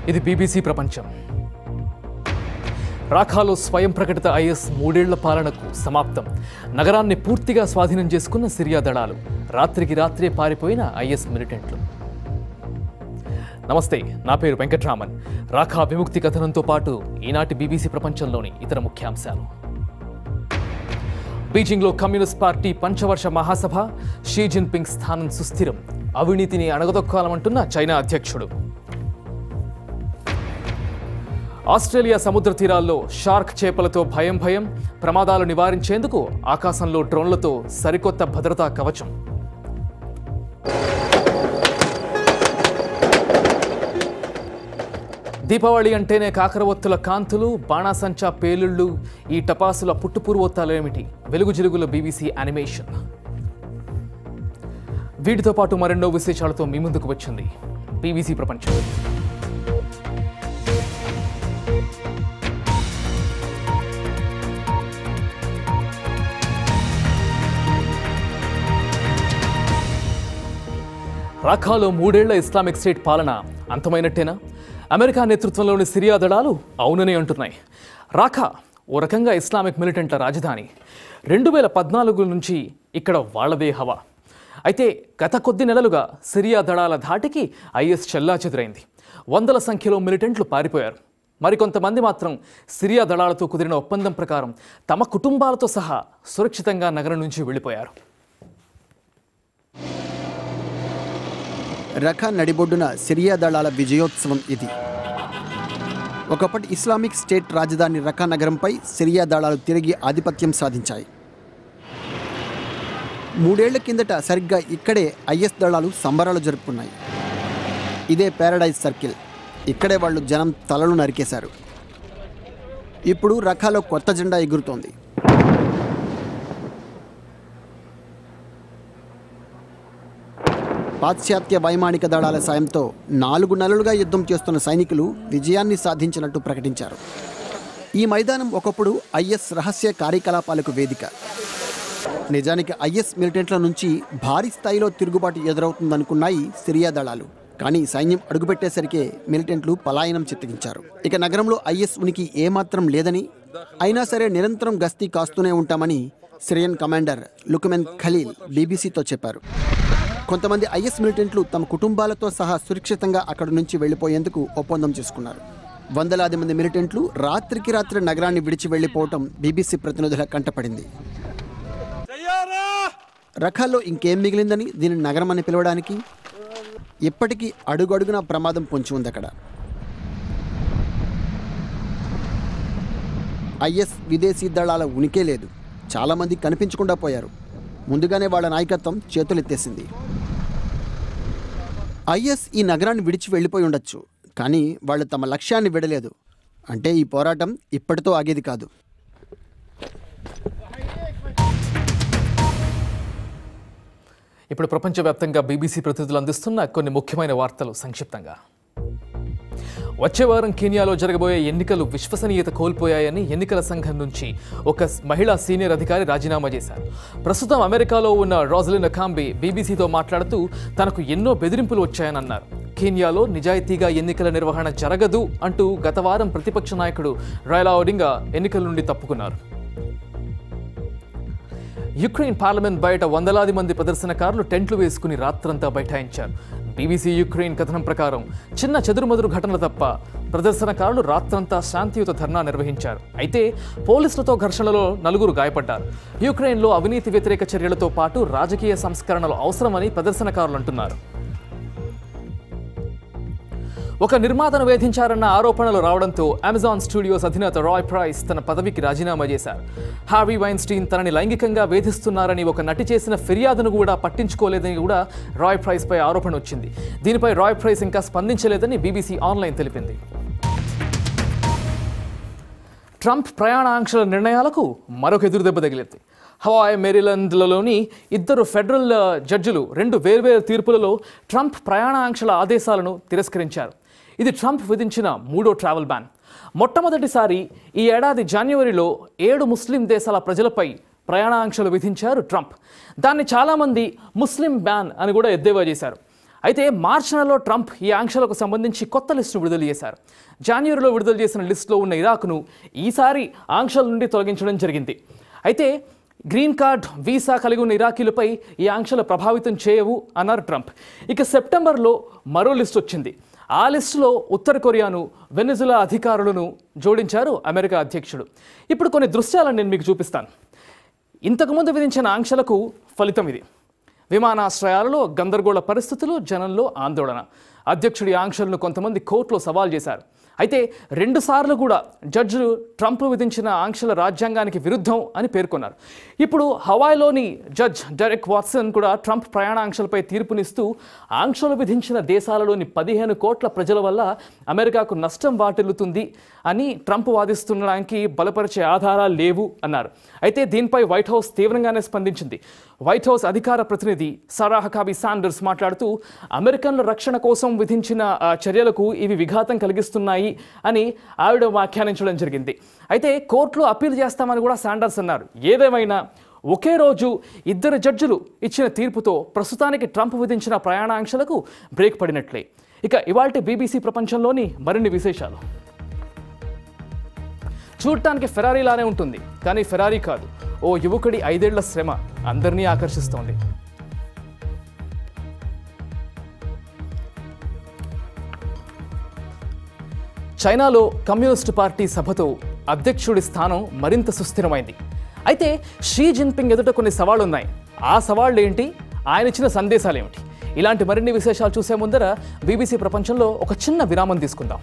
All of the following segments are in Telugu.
ఇది బీబీసీ ప్రపంచం రాఖాలో స్వయం ప్రకటిత ఐఎస్ మూడేళ్ల పాలనకు సమాప్తం నగరాన్ని పూర్తిగా స్వాధీనం చేసుకున్న సిరియా దళాలు రాత్రికి రాత్రే పారిపోయిన ఐఎస్ మిలిటెంట్లు నమస్తే నా పేరు వెంకట్రామన్ రాఖా విముక్తి కథనంతో పాటు ఈనాటి బీబీసీ ప్రపంచంలోని ఇతర ముఖ్యాంశాలు బీజింగ్లో కమ్యూనిస్ట్ పార్టీ పంచవర్ష మహాసభ షీ జిన్పింగ్ స్థానం సుస్థిరం అవినీతిని అణగదొక్కాలమంటున్న చైనా అధ్యక్షుడు ఆస్ట్రేలియా సముద్ర తీరాల్లో షార్క్ చేపలతో భయం భయం ప్రమాదాలు నివారించేందుకు ఆకాశంలో డ్రోన్లతో సరికొత్త భద్రతా కవచం దీపావళి అంటేనే కాకరవత్తుల కాంతులు బాణాసంచా పేలుళ్ళు ఈ టపాసుల పుట్టుపూర్వోత్తాలేమిటి వెలుగు జిలుగుల బీబీసీ యానిమేషన్ వీటితో పాటు మరెన్నో విశేషాలతో మీ ముందుకు వచ్చింది బీబీసీ ప్రపంచం రాఖాలో మూడేళ్ల ఇస్లామిక్ స్టేట్ పాలన అంతమైనట్టేనా అమెరికా నేతృత్వంలోని సిరియా దళాలు అవునని అంటున్నాయి రాఖా ఓ రకంగా ఇస్లామిక్ మిలిటెంట్ల రాజధాని రెండు వేల పద్నాలుగు నుంచి ఇక్కడ వాళ్లదే హవా అయితే గత కొద్ది నెలలుగా సిరియా దళాల ధాటికి ఐఎస్ చెల్లాచెదురైంది వందల సంఖ్యలో మిలిటెంట్లు పారిపోయారు మరికొంతమంది మాత్రం సిరియా దళాలతో కుదిరిన ఒప్పందం ప్రకారం తమ కుటుంబాలతో సహా సురక్షితంగా నగరం నుంచి వెళ్ళిపోయారు రఖా నడిబొడ్డున సిరియా దళాల విజయోత్సవం ఇది ఒకప్పటి ఇస్లామిక్ స్టేట్ రాజధాని రఖా నగరంపై సిరియా దళాలు తిరిగి ఆధిపత్యం సాధించాయి మూడేళ్ల కిందట సరిగ్గా ఇక్కడే ఐఎస్ దళాలు సంబరాలు జరుపుకున్నాయి ఇదే పారడైజ్ సర్కిల్ ఇక్కడే వాళ్ళు జనం తలలు నరికేశారు ఇప్పుడు రఖాలో కొత్త జెండా ఎగురుతోంది పాశ్చాత్య వైమానిక దళాల సాయంతో నాలుగు నెలలుగా యుద్ధం చేస్తున్న సైనికులు విజయాన్ని సాధించినట్టు ప్రకటించారు ఈ మైదానం ఒకప్పుడు ఐఎస్ రహస్య కార్యకలాపాలకు వేదిక నిజానికి ఐఎస్ మిలిటెంట్ల నుంచి భారీ స్థాయిలో తిరుగుబాటు ఎదురవుతుందనుకున్నాయి సిరియా దళాలు కానీ సైన్యం అడుగుపెట్టేసరికే మిలిటెంట్లు పలాయనం చిత్తగించారు ఇక నగరంలో ఐఎస్ ఉనికి ఏమాత్రం లేదని అయినా సరే నిరంతరం గస్తీ కాస్తూనే ఉంటామని సిరియన్ కమాండర్ లుక్మెన్ ఖలీల్ బీబీసీతో చెప్పారు కొంతమంది ఐఎస్ మిలిటెంట్లు తమ కుటుంబాలతో సహా సురక్షితంగా అక్కడి నుంచి వెళ్లిపోయేందుకు ఒప్పందం చేసుకున్నారు వందలాది మంది మిలిటెంట్లు రాత్రికి రాత్రి నగరాన్ని విడిచి వెళ్లిపోవటం బీబీసీ ప్రతినిధుల కంటపడింది రఖాల్లో ఇంకేం మిగిలిందని దీని నగరం అని పిలవడానికి ఇప్పటికీ అడుగడుగున ప్రమాదం పొంచి ఉంది అక్కడ ఐఎస్ విదేశీ దళాల ఉనికే లేదు చాలామంది కనిపించకుండా పోయారు ముందుగానే వాళ్ళ నాయకత్వం చేతులెత్తేసింది ఐఎస్ ఈ నగరాన్ని విడిచి వెళ్ళిపోయి ఉండొచ్చు కానీ వాళ్ళు తమ లక్ష్యాన్ని విడలేదు అంటే ఈ పోరాటం ఇప్పటితో ఆగేది కాదు ఇప్పుడు ప్రపంచవ్యాప్తంగా బీబీసీ ప్రతినిధులు అందిస్తున్న కొన్ని ముఖ్యమైన వార్తలు సంక్షిప్తంగా వచ్చే వారం కెనియాలో జరగబోయే ఎన్నికలు విశ్వసనీయత కోల్పోయాయని ఎన్నికల సంఘం నుంచి ఒక మహిళా సీనియర్ అధికారి రాజీనామా చేశారు ప్రస్తుతం అమెరికాలో ఉన్న రాజలిన్ కాంబే బీబీసీతో మాట్లాడుతూ తనకు ఎన్నో బెదిరింపులు వచ్చాయని అన్నారు కెనియాలో నిజాయితీగా ఎన్నికల నిర్వహణ జరగదు అంటూ గత వారం ప్రతిపక్ష నాయకుడు రైలా ఒడింగా ఎన్నికల నుండి తప్పుకున్నారు యుక్రెయిన్ పార్లమెంట్ బయట వందలాది మంది ప్రదర్శనకారులు టెంట్లు వేసుకుని రాత్రంతా బైఠాయించారు బీబీసీ యుక్రెయిన్ కథనం ప్రకారం చిన్న చెదురుమదురు ఘటనలు తప్ప ప్రదర్శనకారులు రాత్రంతా శాంతియుత ధర్నా నిర్వహించారు అయితే పోలీసులతో ఘర్షణలో నలుగురు గాయపడ్డారు యుక్రెయిన్లో అవినీతి వ్యతిరేక చర్యలతో పాటు రాజకీయ సంస్కరణలు అవసరమని ప్రదర్శనకారులు అంటున్నారు ఒక నిర్మాతను వేధించారన్న ఆరోపణలు రావడంతో అమెజాన్ స్టూడియోస్ అధినేత రాయ్ ప్రైస్ తన పదవికి రాజీనామా చేశారు హార్వీ వైన్స్టీన్ తనని లైంగికంగా వేధిస్తున్నారని ఒక నటి చేసిన ఫిర్యాదును కూడా పట్టించుకోలేదని కూడా రాయ్ ప్రైస్పై ఆరోపణ వచ్చింది దీనిపై రాయ్ ప్రైస్ ఇంకా స్పందించలేదని బీబీసీ ఆన్లైన్ తెలిపింది ట్రంప్ ప్రయాణ ఆంక్షల నిర్ణయాలకు మరొక ఎదురుదెబ్బ తగిలింది హవాయ్ మేరీలాండ్లలోని ఇద్దరు ఫెడరల్ ఆ, జడ్జిలు రెండు వేర్వేరు తీర్పులలో ట్రంప్ ప్రయాణ ఆంక్షల ఆదేశాలను తిరస్కరించారు ఇది ట్రంప్ విధించిన మూడో ట్రావెల్ బ్యాన్ మొట్టమొదటిసారి ఈ ఏడాది జనవరిలో ఏడు ముస్లిం దేశాల ప్రజలపై ప్రయాణ ఆంక్షలు విధించారు ట్రంప్ దాన్ని చాలామంది ముస్లిం బ్యాన్ అని కూడా ఎద్దేవా చేశారు అయితే మార్చి నెలలో ట్రంప్ ఈ ఆంక్షలకు సంబంధించి కొత్త లిస్టును విడుదల చేశారు జాన్యువరిలో విడుదల చేసిన లిస్టులో ఉన్న ఇరాక్ను ఈసారి ఆంక్షల నుండి తొలగించడం జరిగింది అయితే గ్రీన్ కార్డ్ వీసా కలిగి ఉన్న ఇరాకీలపై ఈ ఆంక్షలు ప్రభావితం చేయవు అన్నారు ట్రంప్ ఇక సెప్టెంబర్లో మరో లిస్ట్ వచ్చింది ఆ లిస్టులో ఉత్తర కొరియాను వెనిజులా అధికారులను జోడించారు అమెరికా అధ్యక్షుడు ఇప్పుడు కొన్ని దృశ్యాలను నేను మీకు చూపిస్తాను ఇంతకుముందు విధించిన ఆంక్షలకు ఫలితం ఇది విమానాశ్రయాలలో గందరగోళ పరిస్థితులు జనంలో ఆందోళన అధ్యక్షుడి ఆంక్షలను కొంతమంది కోర్టులో సవాల్ చేశారు అయితే రెండుసార్లు కూడా జడ్జిలు ట్రంప్ విధించిన ఆంక్షల రాజ్యాంగానికి విరుద్ధం అని పేర్కొన్నారు ఇప్పుడు హవాయిలోని జడ్జ్ డెరెక్ వాట్సన్ కూడా ట్రంప్ ప్రయాణ ఆంక్షలపై తీర్పునిస్తూ ఆంక్షలు విధించిన దేశాలలోని పదిహేను కోట్ల ప్రజల వల్ల అమెరికాకు నష్టం వాటిల్లుతుంది అని ట్రంప్ వాదిస్తుండడానికి బలపరిచే ఆధారాలు లేవు అన్నారు అయితే దీనిపై వైట్ హౌస్ తీవ్రంగానే స్పందించింది వైట్ హౌస్ అధికార ప్రతినిధి సరా హకాబీ సాండర్స్ మాట్లాడుతూ అమెరికన్ల రక్షణ కోసం విధించిన ఆ, చర్యలకు ఇవి విఘాతం కలిగిస్తున్నాయి అని ఆవిడ వ్యాఖ్యానించడం జరిగింది అయితే కోర్టులో అప్పీల్ చేస్తామని కూడా సాండర్స్ అన్నారు ఏదేమైనా ఒకే రోజు ఇద్దరు జడ్జిలు ఇచ్చిన తీర్పుతో ప్రస్తుతానికి ట్రంప్ విధించిన ప్రయాణాంక్షలకు బ్రేక్ పడినట్లే ఇక ఇవాల్టి బీబీసీ ప్రపంచంలోని మరిన్ని విశేషాలు చూడటానికి ఫెరారీలానే ఉంటుంది కానీ ఫెరారీ కాదు ఓ యువకుడి ఐదేళ్ల శ్రమ అందరినీ ఆకర్షిస్తోంది చైనాలో కమ్యూనిస్టు పార్టీ సభతో అధ్యక్షుడి స్థానం మరింత సుస్థిరమైంది అయితే షీ జిన్పింగ్ ఎదుట కొన్ని సవాళ్లు ఉన్నాయి ఆ సవాళ్ళు ఏంటి ఆయన ఇచ్చిన సందేశాలు ఏమిటి ఇలాంటి మరిన్ని విశేషాలు చూసే ముందర బీబీసీ ప్రపంచంలో ఒక చిన్న విరామం తీసుకుందాం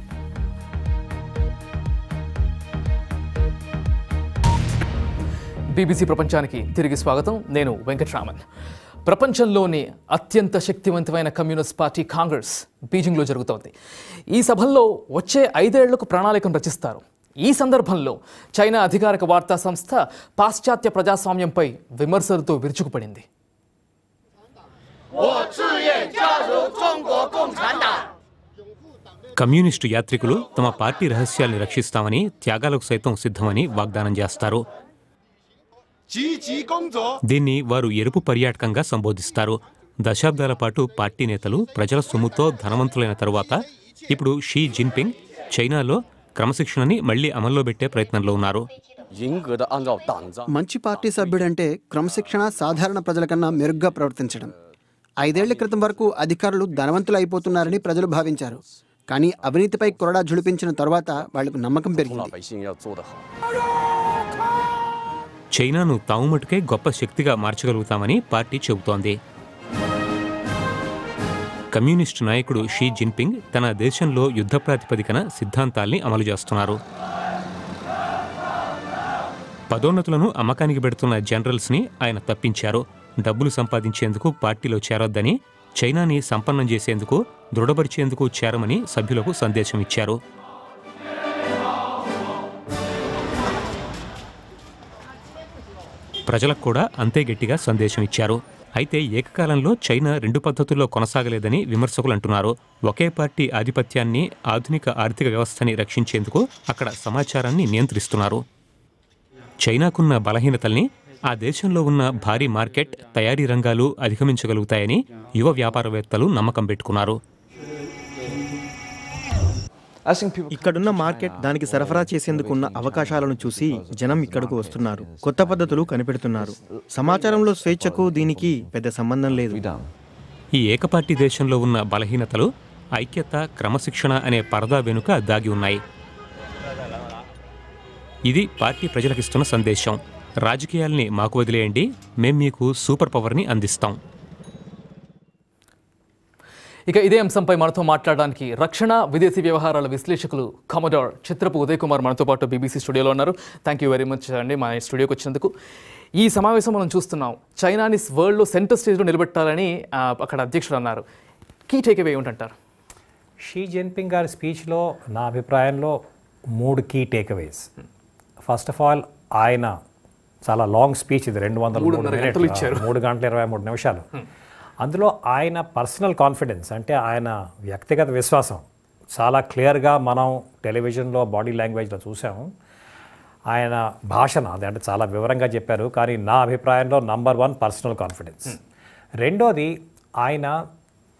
బీబీసీ ప్రపంచానికి తిరిగి స్వాగతం నేను వెంకట్రామన్ ప్రపంచంలోని అత్యంత శక్తివంతమైన కమ్యూనిస్ట్ పార్టీ కాంగ్రెస్ బీజింగ్లో జరుగుతోంది ఈ సభల్లో వచ్చే ఐదేళ్లకు ప్రణాళికను రచిస్తారు ఈ సందర్భంలో చైనా అధికారిక వార్తా సంస్థ పాశ్చాత్య ప్రజాస్వామ్యంపై విమర్శలతో విరుచుకుపడింది 我自愿加入中国共产党。 కమ్యూనిస్టు యాత్రికులు తమ పార్టీ రహస్యాల్ని రక్షిస్తామని త్యాగాలకు సైతం సిద్ధమని వాగ్దానం చేస్తారు 积极工作， దీన్ని వారు ఎరుపు పర్యాటకంగా సంబోధిస్తారు దశాబ్దాల పాటు పార్టీ నేతలు ప్రజల సొమ్ముతో ధనవంతులైన తరువాత ఇప్పుడు షీ జిన్పింగ్ చైనాలో క్రమశిక్షణని మళ్లీ అమల్లో పెట్టే ప్రయత్నంలో ఉన్నారు 严格的按照党章。 మంచి పార్టీ సభ్యుడంటే క్రమశిక్షణ సాధారణ ప్రజల కన్నా మెరుగ్గా ప్రవర్తించడం ఐదేళ్ల క్రితం వరకు అధికారులు ధనవంతులు అయిపోతున్నారని ప్రజలు భావించారు కానీ అవినీతిపై కొరడా జుడిపించిన తర్వాత వాళ్లకు నమ్మకం 老 పెరిగింది 百姓要做得好。 చైనాను తాము మటుకే గొప్ప శక్తిగా మార్చగలుగుతామని పార్టీ చెబుతోంది కమ్యూనిస్టు నాయకుడు షీ జిన్పింగ్ తన దేశంలో యుద్ధ ప్రాతిపదికన సిద్ధాంతాల్ని అమలు చేస్తున్నారు పదోన్నతులను అమ్మకానికి పెడుతున్న జనరల్స్ని ఆయన తప్పించారు డబ్బులు సంపాదించేందుకు పార్టీలో చేరొద్దని చైనాని సంపన్నం చేసేందుకు దృఢపరిచేందుకు చేరమని సభ్యులకు సందేశం ఇచ్చారు ప్రజలకు కూడా అంతే గట్టిగా సందేశం ఇచ్చారు అయితే ఏకకాలంలో చైనా రెండు పద్ధతుల్లో కొనసాగలేదని విమర్శకులు అంటున్నారు ఒకే పార్టీ ఆధిపత్యాన్ని ఆధునిక ఆర్థిక వ్యవస్థని రక్షించేందుకు అక్కడ సమాచారాన్ని నియంత్రిస్తున్నారు చైనాకున్న బలహీనతల్ని ఆ దేశంలో ఉన్న భారీ మార్కెట్ తయారీ రంగాలు అధిగమించగలుగుతాయని యువ వ్యాపారవేత్తలు నమ్మకం పెట్టుకున్నారు ఇక్కడున్న మార్కెట్ దానికి సరఫరా చేసేందుకు ఉన్న అవకాశాలను చూసి జనం ఇక్కడకు వస్తున్నారు కొత్త పద్ధతులు కనిపెడుతున్నారు సమాచారంలో స్వేచ్ఛకు దీనికి పెద్ద సంబంధం లేదు ఈ ఏకపార్టీ దేశంలో ఉన్న బలహీనతలు ఐక్యత క్రమశిక్షణ అనే పరదా వెనుక దాగి ఉన్నాయి ఇది పార్టీ ప్రజలకిస్తున్న సందేశం రాజకీయాల్ని మాకు వదిలేయండి మేం మీకు సూపర్ పవర్ని అందిస్తాం ఇక ఇదే అంశంపై మనతో మాట్లాడడానికి రక్షణ విదేశీ వ్యవహారాల విశ్లేషకులు కమడోర్ చిత్రపు ఉదయ్ కుమార్ మనతో పాటు బీబీసీ స్టూడియోలో ఉన్నారు థ్యాంక్ యూ వెరీ మచ్ అండి మా స్టూడియోకి వచ్చినందుకు ఈ సమావేశం మనం చూస్తున్నాం చైనాని వరల్డ్లో సెంటర్ స్టేజ్లో నిలబెట్టాలని ఆ, అక్కడ అధ్యక్షుడు అన్నారు కీ టేక్ అవే ఏమిటంటారు షీ జిన్పింగ్ గారి స్పీచ్లో నా అభిప్రాయంలో మూడు key takeaways first of all ఆయన చాలా లాంగ్ స్పీచ్ ఇది రెండు వందల మూడు మూడున్నర మినిట్లు, గంటలు ఇచ్చారు. మూడు గంటల ఇరవై మూడు నిమిషాలు అందులో ఆయన పర్సనల్ కాన్ఫిడెన్స్ అంటే ఆయన వ్యక్తిగత విశ్వాసం చాలా క్లియర్గా మనం టెలివిజన్లో బాడీ లాంగ్వేజ్లో చూసాము ఆయన భాషణ అది అంటే చాలా వివరంగా చెప్పారు కానీ నా అభిప్రాయంలో నంబర్ వన్ పర్సనల్ కాన్ఫిడెన్స్ రెండోది ఆయన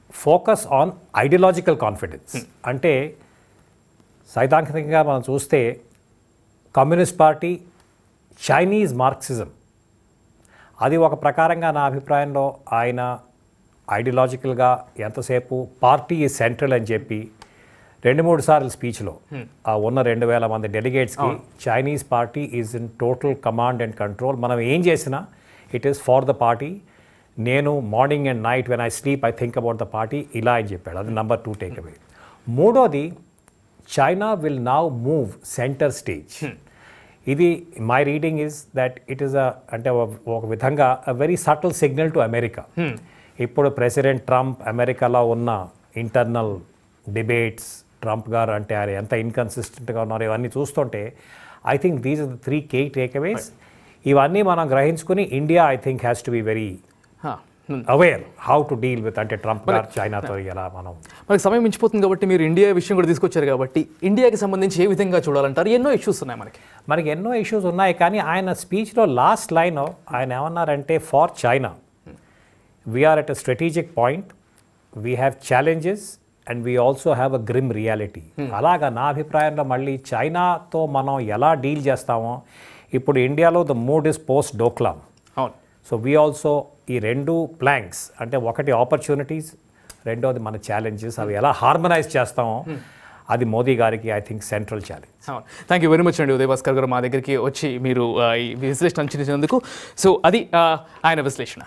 ఫోకస్ ఆన్ ఐడియాలజికల్ కాన్ఫిడెన్స్ అంటే సైద్ధాంతికంగా మనం చూస్తే కమ్యూనిస్ట్ పార్టీ చైనీస్ మార్క్సిజం అది ఒక ప్రకారంగా నా అభిప్రాయంలో ఆయన ఐడియాలజికల్గా ఎంతసేపు పార్టీ ఈ సెంట్రల్ అని చెప్పి రెండు మూడు సార్లు స్పీచ్లో ఆ ఉన్న రెండు వేల మంది డెలిగేట్స్కి Chinese party is in total command and control మనం ఏం చేసినా it is for the party నేను morning and night when I sleep I think about the party ఇలా అని చెప్పాడు అది నెంబర్ టూ టేక్ అవే మూడోది China will now move centre stage ఇది my reading is that it is a అంటే ఒక- ఒక విధంగా a very subtle signal to America ఇప్పుడు ప్రెసిడెంట్ ట్రంప్ అమెరికాలో ఉన్న ఇంటర్నల్ డిబేట్స్ ట్రంప్ గారు అంటే ఆయన ఎంత ఇన్కన్సిస్టెంట్గా ఉన్నారో ఇవన్నీ చూస్తుంటే I think these are the three key takeaways ఇవన్నీ మనం గ్రహించుకుని India I think has to be very ah, hmm. Aware how to deal with అంటే ట్రంప్ గారు చైనాతో ఎలా మనం మనకి సమయం మించిపోతుంది కాబట్టి మీరు ఇండియా విషయం కూడా తీసుకొచ్చారు కాబట్టి ఇండియాకి సంబంధించి ఏ విధంగా చూడాలంటారు ఎన్నో ఇష్యూస్ ఉన్నాయి మనకి మనకి ఎన్నో ఇష్యూస్ ఉన్నాయి కానీ ఆయన స్పీచ్లో లాస్ట్ లైన్ ఆయన ఏమన్నారంటే for China we are at a strategic point we have challenges and we also have a grim reality అలాగా నా అభిప్రాయంలో మళ్ళీ చైనాతో మనం ఎలా డీల్ చేస్తామో ఇప్పుడు ఇండియాలో the mood is post Doklam అవును సో వీ ఆల్సో ఈ రెండు ప్లాంక్స్ అంటే ఒకటి ఆపర్చునిటీస్ రెండోది మన ఛాలెంజెస్ అవి ఎలా హార్మనైజ్ చేస్తామో అది మోదీ గారికి ఐ థింక్ సెంట్రల్ ఛాలెంజ్ అవును థ్యాంక్ యూ వెరీ మచ్ అండి ఉదయ్ భాస్కర్ గారు మా దగ్గరికి వచ్చి మీరు ఆ, ఈ విశ్లేషణ అందించినందుకు సో అది ఆ, ఆయన విశ్లేషణ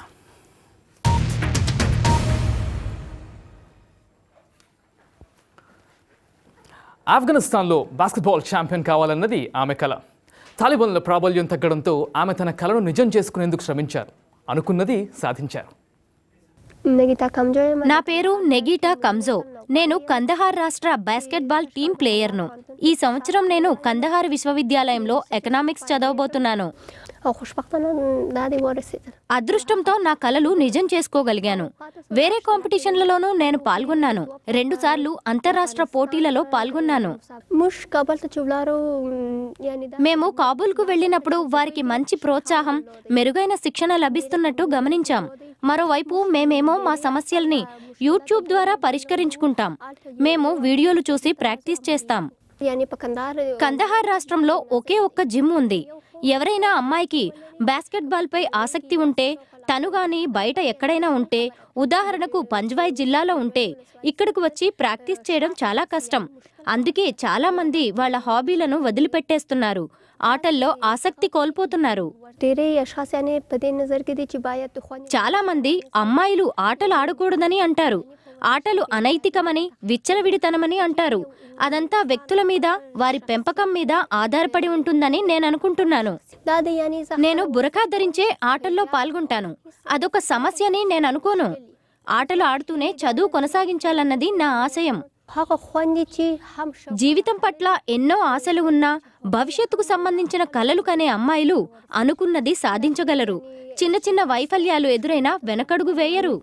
ఆఫ్ఘనిస్తాన్లో బాస్కెట్బాల్ ఛాంపియన్ కావాలన్నది ఆమె కల తాలిబాన్ల ప్రాబల్యం తగ్గడంతో ఆమె తన కలను నిజం చేసుకునేందుకు శ్రమించారు అనుకున్నది సాధించారు నెగితా కమ్జోర్ నా పేరు నెగీటా కంజో నేను కందహార్ రాష్ట్ర బాస్కెట్బాల్ టీం ప్లేయర్ను ఈ సంవత్సరం నేను కందహార్ విశ్వవిద్యాలయంలో ఎకనామిక్స్ చదవబోతున్నాను خوشبختانه దాది వరసిద్ అదృష్టంతో నా కలలు నిజం చేసుకోగలిగాను వేరే కాంపిటీషన్లలోనూ నేను పాల్గొన్నాను రెండుసార్లు అంతర్రాష్ట్ర పోటీలలో పాల్గొన్నాను ముష్ కబల్త చువ్లారు యాని మేము కాబూల్కు వెళ్ళినప్పుడు వారికి మంచి ప్రోత్సాహం మెరుగైన శిక్షణ లభిస్తున్నట్టు గమనించాం మరోవైపు మేమేమో మా సమస్యల్ని యూట్యూబ్ ద్వారా పరిష్కరించుకుంటాం మేము వీడియోలు చూసి ప్రాక్టీస్ చేస్తాం యాని పకందార్ కందహార్ రాష్ట్రంలో ఒకే ఒక్క జిమ్ ఉంది ఎవరైనా అమ్మాయికి బాస్కెట్బాల్ పై ఆసక్తి ఉంటే తను గాని బయట ఎక్కడైనా ఉంటే ఉదాహరణకు పంజ్వాయ్ జిల్లాలో ఉంటే ఇక్కడకు వచ్చి ప్రాక్టీస్ చేయడం చాలా కష్టం అందుకే చాలా మంది వాళ్ళ హాబీలను వదిలిపెట్టేస్తున్నారు ఆటల్లో ఆసక్తి కోల్పోతున్నారు तेरे अशास यानी पदे नजर के दी चिबाया तो ख्वान చాలా మంది అమ్మాయిలు ఆటలు ఆడకూడదని అంటారు ఆటలు అనైతికమని విచ్చలవిడితనమని అంటారు అదంతా వ్యక్తుల మీద వారి పెంపకం మీద ఆధారపడి ఉంటుందని నేను అనుకుంటున్నాను दादी यानी నేను బురకా ధరించే ఆటల్లో పాల్గొంటాను అదొక సమస్యని నేను అనుకోను ఆటలు ఆడుతూనే చదువు కొనసాగించాలన్నది నా ఆశయం हक ख्वान ची हम జీవితం పట్ల ఎన్నో ఆశలు ఉన్నా భవిష్యత్తుకు సంబంధించిన కలలు కనే అమ్మాయిలు అనుకున్నది సాధించగలరు చిన్న చిన్న వైఫల్యాలు ఎదురైనా వెనకడుగు వేయరు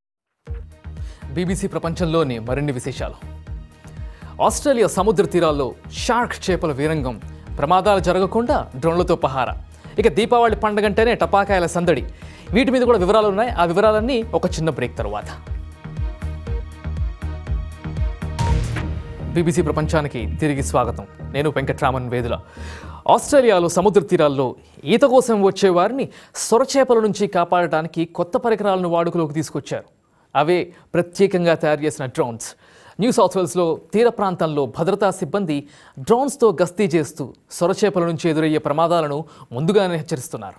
బీబీసీ ప్రపంచంలోని మరిన్ని విశేషాలు ఆస్ట్రేలియా సముద్ర తీరాల్లో షార్క్ చేపల వీరంగం ప్రమాదాలు జరగకుండా డ్రోన్లతో పహారా ఇక దీపావళి పండగంటేనే టపాకాయల సందడి వీటి మీద కూడా వివరాలు ఉన్నాయి ఆ వివరాలన్నీ ఒక చిన్న బ్రేక్ తరువాత బీబీసీ ప్రపంచానికి తిరిగి స్వాగతం నేను వెంకట్రామన్ వేదుల ఆస్ట్రేలియాలో సముద్ర తీరాల్లో ఈత కోసం వచ్చే వారిని సొరచేపల నుంచి కాపాడటానికి కొత్త పరికరాలను వాడుకలోకి తీసుకొచ్చారు అవే ప్రత్యేకంగా తయారు చేసిన డ్రోన్స్ న్యూ సౌత్ వేల్స్లో తీర ప్రాంతంలో భద్రతా సిబ్బంది డ్రోన్స్తో గస్తీ చేస్తూ సొరచేపల నుంచి ఎదురయ్యే ప్రమాదాలను ముందుగానే హెచ్చరిస్తున్నారు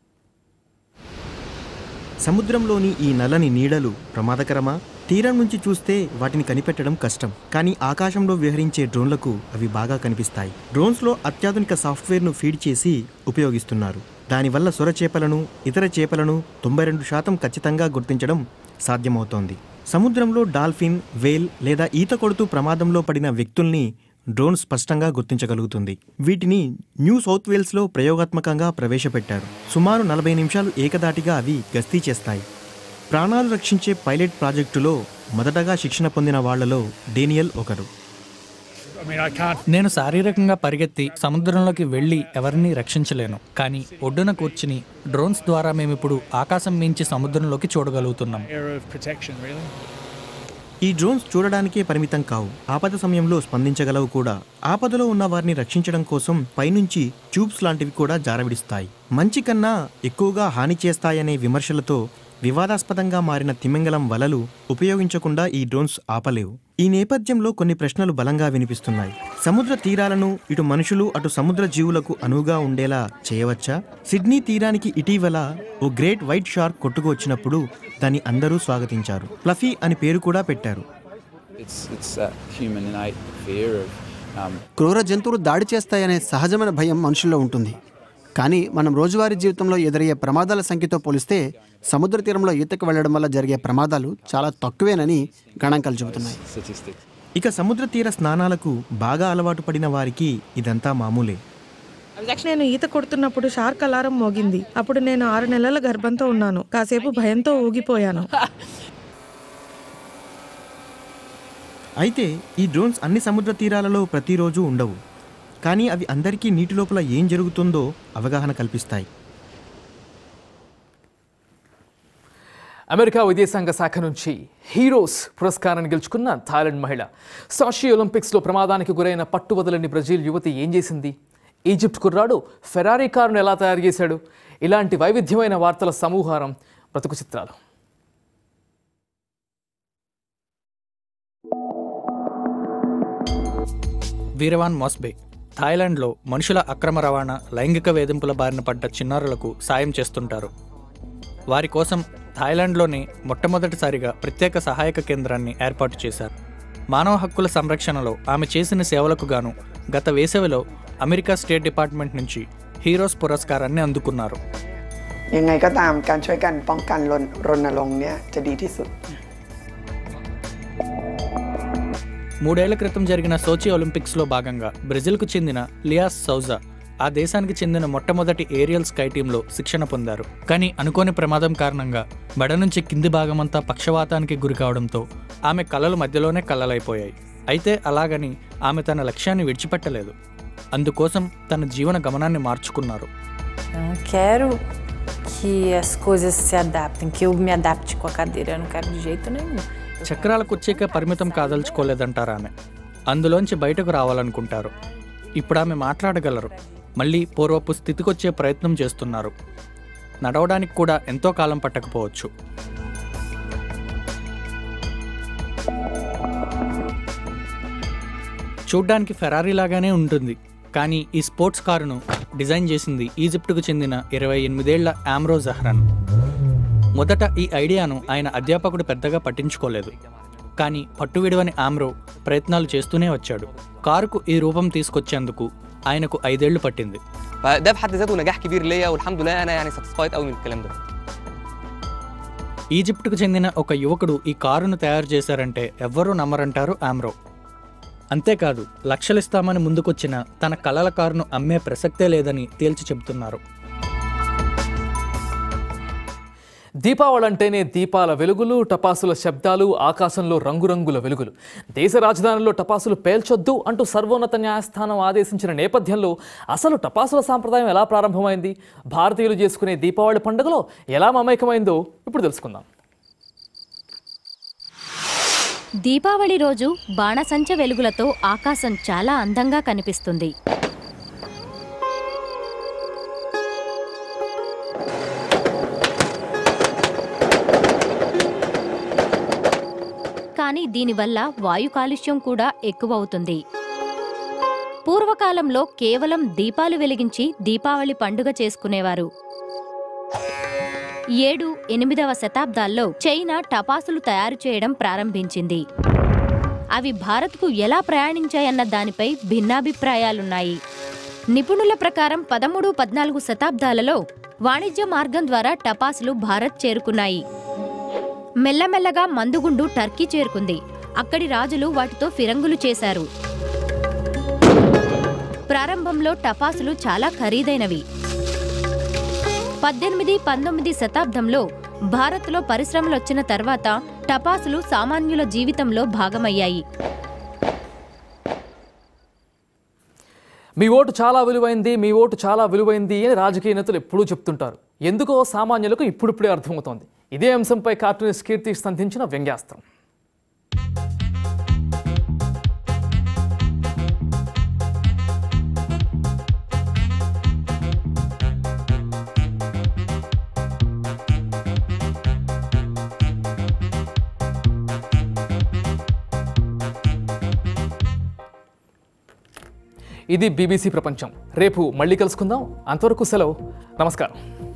సముద్రంలోని ఈ నల్లని నీడలు ప్రమాదకరమా తీరం నుంచి చూస్తే వాటిని కనిపెట్టడం కష్టం కానీ ఆకాశంలో విహరించే డ్రోన్లకు అవి బాగా కనిపిస్తాయి డ్రోన్స్లో అత్యాధునిక సాఫ్ట్వేర్ను ఫీడ్ చేసి ఉపయోగిస్తున్నారు దానివల్ల సొర చేపలను ఇతర చేపలను తొంభై రెండు శాతం ఖచ్చితంగా గుర్తించడం సాధ్యమవుతోంది సముద్రంలో డాల్ఫిన్ వేల్ లేదా ఈత కొడుతూ ప్రమాదంలో పడిన వ్యక్తుల్ని డ్రోన్ స్పష్టంగా గుర్తించగలుగుతుంది వీటిని న్యూ సౌత్ వేల్స్లో ప్రయోగాత్మకంగా ప్రవేశపెట్టారు సుమారు నలభై నిమిషాలు ఏకదాటిగా అవి గస్తీ చేస్తాయి ప్రాణాలు రక్షించే పైలట్ ప్రాజెక్టులో మొదటగా శిక్షణ పొందిన వాళ్లలో డేనియల్ ఒకరు నేను శారీరకంగా పరిగెత్తి సముద్రంలోకి వెళ్ళి ఎవరిని రక్షించలేను కానీ ఒడ్డున కూర్చుని డ్రోన్స్ ద్వారా మేము ఇప్పుడు ఆకాశం మించి సముద్రంలోకి చూడగలుగుతున్నాం ఈ డ్రోన్స్ చూడడానికే పరిమితం కావు ఆపద సమయంలో స్పందించగలవు కూడా ఆపదలో ఉన్న వారిని రక్షించడం కోసం పైనుంచి ట్యూబ్స్ లాంటివి కూడా జారవిడిస్తాయి మంచి కన్నా ఎక్కువగా హాని చేస్తాయనే విమర్శలతో వివాదాస్పదంగా మారిన తిమింగలం వలలు ఉపయోగించకుండా ఈ డ్రోన్స్ ఆపలేవు ఈ నేపథ్యంలో కొన్ని ప్రశ్నలు బలంగా వినిపిస్తున్నాయి సముద్ర తీరాలను ఇటు మనుషులు అటు సముద్ర జీవులకు అనువుగా ఉండేలా చేయవచ్చా సిడ్నీ తీరానికి ఇటీవల ఓ గ్రేట్ వైట్ షార్క్ కొట్టుకు వచ్చినప్పుడు దాన్ని అందరూ స్వాగతించారు ఫ్లఫీ అని పేరు కూడా పెట్టారు It's, it's that human innate fear of um, క్రూర జంతువులు దాడి చేస్తాయనే సహజమైన భయం మనుషుల్లో ఉంటుంది కానీ మనం రోజువారీ జీవితంలో ఎదురయ్యే ప్రమాదాల సంఖ్యతో పోలిస్తే సముద్ర తీరంలో ఈతకు వెళ్లడం వల్ల జరిగే ప్రమాదాలు చాలా తక్కువేనని గణాంకాలు చెబుతున్నాయి statistics. ఇక సముద్ర తీర స్నానాలకు బాగా అలవాటు పడిన వారికి ఇదంతా మామూలే నేను ఈత కొడుతున్నప్పుడు షార్క్ అలారం మోగింది అప్పుడు నేను ఆరు నెలల గర్భంతో ఉన్నాను కాసేపు భయంతో ఊగిపోయాను అయితే ఈ డ్రోన్స్ అన్ని సముద్ర తీరాలలో ప్రతిరోజు ఉండవు కానీ అవి అందరికీ నీటి లోపల ఏం జరుగుతుందో అవగాహన కల్పిస్తాయి అమెరికా విదేశాంగ శాఖ నుంచి హీరోస్ పురస్కారాన్ని గెలుచుకున్న థాయిలాండ్ మహిళ సాషి ఒలింపిక్స్లో ప్రమాదానికి గురైన పట్టువదలని బ్రెజిల్ యువతి ఏం చేసింది ఈజిప్ట్ కుర్రాడు ఫెరారీ కారును ఎలా తయారు చేశాడు ఇలాంటి వైవిధ్యమైన వార్తల సమూహారం బ్రతుకు చిత్రాలు వీరవాన్ మోస్బే థాయిలాండ్లో మనుషుల అక్రమ రవాణా లైంగిక వేధింపుల బారిన పడ్డ చిన్నారులకు సాయం చేస్తుంటారు వారి కోసం థాయిలాండ్లోనే మొట్టమొదటిసారిగా ప్రత్యేక సహాయక కేంద్రాన్ని ఏర్పాటు చేశారు మానవ హక్కుల సంరక్షణలో ఆమె చేసిన సేవలకు గాను గత వేసవిలో అమెరికా స్టేట్ డిపార్ట్మెంట్ నుంచి హీరోస్ పురస్కారాన్ని అందుకున్నారు ยังไงก็ตามการช่วยกันป้องกันรณรณรงค์เนี่ยจะดีที่สุด మూడేళ్ల క్రితం జరిగిన సోచి ఒలింపిక్స్లో భాగంగా బ్రెజిల్కు చెందిన లియాస్ సౌజా ఆ దేశానికి చెందిన మొట్టమొదటి ఏరియల్ స్కై టీంలో శిక్షణ పొందారు కానీ అనుకోని ప్రమాదం కారణంగా మెడ నుంచి కింది భాగమంతా పక్షవాతానికి గురి కావడంతో ఆమె కళలు మధ్యలోనే కళ్ళలైపోయాయి అయితే అలాగని ఆమె తన లక్ష్యాన్ని విడిచిపెట్టలేదు అందుకోసం తన జీవన గమనాన్ని మార్చుకున్నారు Eu não quero que as coisas se adaptem, que eu me adapte com a cadeira. Eu não quero de jeito nenhum. చక్రాల కుర్చీకే పరిమితం కాదలుచుకోలేదంటారు ఆమె అందులోంచి బయటకు రావాలనుకుంటారు ఇప్పుడు ఆమె మాట్లాడగలరు మళ్ళీ పూర్వపు స్థితికొచ్చే ప్రయత్నం చేస్తున్నారు నడవడానికి కూడా ఎంతో కాలం పట్టకపోవచ్చు చూడ్డానికి ఫెరారీ లాగానే ఉంటుంది కానీ ఈ స్పోర్ట్స్ కారును డిజైన్ చేసింది ఈజిప్టుకు చెందిన ఇరవై ఎనిమిదేళ్ల ఆమ్రో జహ్రాన్ మొదట ఈ ఐడియాను ఆయన అధ్యాపకుడు పెద్దగా పట్టించుకోలేదు కానీ పట్టు విడవని ఆమ్రో ప్రయత్నాలు చేస్తూనే వచ్చాడు కారుకు ఈ రూపం తీసుకొచ్చేందుకు ఆయనకు ఐదేళ్లు పట్టింది فده بحد ذاته نجاح كبير ليا والحمد لله انا يعني ساتسفايد قوي من الكلام ده ఈజిప్టుకు చెందిన ఒక యువకుడు ఈ కారును తయారు చేశారంటే ఎవ్వరూ నమ్మరంటారు ఆమ్రో అంతేకాదు లక్షలిస్తామని ముందుకొచ్చిన తన కలల కారును అమ్మే ప్రసక్తే లేదని తేల్చి చెబుతున్నారు దీపావళి అంటేనే దీపాల వెలుగులు టపాసుల శబ్దాలు ఆకాశంలో రంగురంగుల వెలుగులు దేశ రాజధానిలో టపాసులు పేల్చొద్దు అంటూ సర్వోన్నత న్యాయస్థానం ఆదేశించిన నేపథ్యంలో అసలు టపాసుల సాంప్రదాయం ఎలా ప్రారంభమైంది భారతీయులు చేసుకునే దీపావళి పండుగలో ఎలా మమైకమైందో ఇప్పుడు తెలుసుకుందాం దీపావళి రోజు బాణసంచ వెలుగులతో ఆకాశం చాలా అందంగా కనిపిస్తుంది కానీ దీనివల్ల వాయు కాలుష్యం కూడా ఎక్కువవుతుంది పూర్వకాలంలో కేవలం దీపాలు వెలిగించి దీపావళి పండుగ చేసుకునేవారు ఏడు ఎనిమిదవ శతాబ్దాల్లో చైనా టపాసులు తయారు చేయడం ప్రారంభించింది అవి భారత్కు ఎలా ప్రయాణించాయన్న దానిపై భిన్నాభిప్రాయాలున్నాయి నిపుణుల ప్రకారం పదమూడు పద్నాలుగు శతాబ్దాలలో వాణిజ్య మార్గం ద్వారా టపాసులు భారత్ చేరుకున్నాయి మెల్లమెల్లగా మందుగుండు టర్కీ చేరుకుంది అక్కడి రాజులు వాటితో ఫిరంగులు చేశారు ప్రారంభంలో టపాసులు చాలా ఖరీదైనవి పద్దెనిమిది పంతొమ్మిది శతాబ్దంలో భారత్లో పరిశ్రమలు వచ్చిన తర్వాత టపాసులు సామాన్యుల జీవితంలో భాగమయ్యాయి మీ ఓటు చాలా విలువైంది మీ ఓటు చాలా విలువైంది అని రాజకీయ నేతలు ఎప్పుడూ చెప్తుంటారు ఎందుకో సామాన్యులకు ఇప్పుడిప్పుడే అర్థమవుతోంది ఇదే అంశంపై కార్టూనిస్ట్ కీర్తి సంధించిన వ్యంగ్యాస్త్రం ఇది బీబీసీ ప్రపంచం రేపు మళ్ళీ కలుసుకుందాం అంతవరకు సెలవు నమస్కారం